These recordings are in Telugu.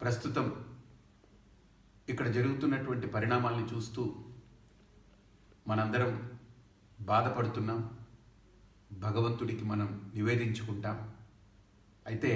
ప్రస్తుతం ఇక్కడ జరుగుతున్నటువంటి పరిణామాల్ని చూస్తూ మనందరం బాధపడుతున్నాం భగవంతుడికి మనం నివేదించుకుంటాం అయితే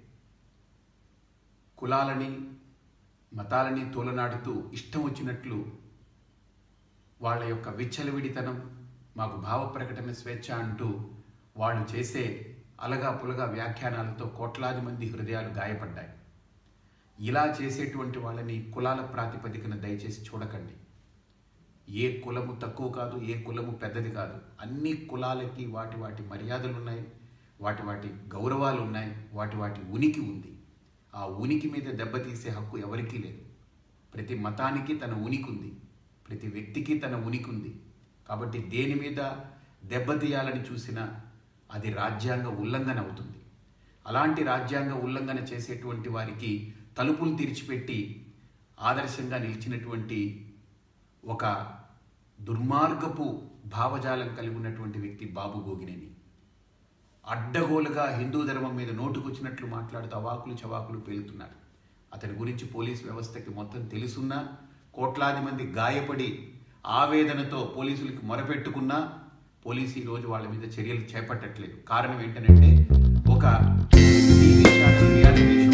కులాలని మతాలని తోలనాడుతూ ఇష్టం వచ్చినట్లు వాళ్ళ యొక్క విచ్చలవిడితనం మాకు భావ ప్రకటన స్వేచ్ఛ అంటూ వాళ్ళు చేసే అలగా పులగా వ్యాఖ్యానాలతో కోట్లాది మంది హృదయాలు గాయపడ్డాయి ఇలా చేసేటువంటి వాళ్ళని కులాల ప్రాతిపదికన దయచేసి చూడకండి ఏ కులము తక్కువ కాదు ఏ కులము పెద్దది కాదు అన్ని కులాలకి వాటి వాటి మర్యాదలు ఉన్నాయి వాటి వాటి గౌరవాలు ఉన్నాయి వాటి వాటి ఉనికి ఉంది ఆ ఉనికి మీద దెబ్బతీసే హక్కు ఎవరికీ లేదు ప్రతి మతానికి తన ఉనికి ఉంది ప్రతి వ్యక్తికి తన ఉనికి ఉంది కాబట్టి దేని మీద దెబ్బతీయాలని చూసినా అది రాజ్యాంగ ఉల్లంఘన అవుతుంది అలాంటి రాజ్యాంగ ఉల్లంఘన చేసేటువంటి వారికి తలుపులు తెరిచిపెట్టి ఆదర్శంగా నిలిచినటువంటి ఒక దుర్మార్గపు భావజాలం కలిగి ఉన్నటువంటి వ్యక్తి బాబు గోగినేని అడ్డగోలుగా హిందూ ధర్మం మీద నోటుకొచ్చినట్లు మాట్లాడుతూ అవాకులు చవాకులు పేలుతున్నారు అతని గురించి పోలీస్ వ్యవస్థకి మొత్తం తెలుసున్నా కోట్లాది మంది గాయపడి ఆవేదనతో పోలీసులకి మొరపెట్టుకున్నా పోలీసు ఈరోజు వాళ్ళ మీద చర్యలు చేపట్టట్లేదు కారణం ఏంటంటే ఒక టీవీ ఛానల్ రియాలిటీ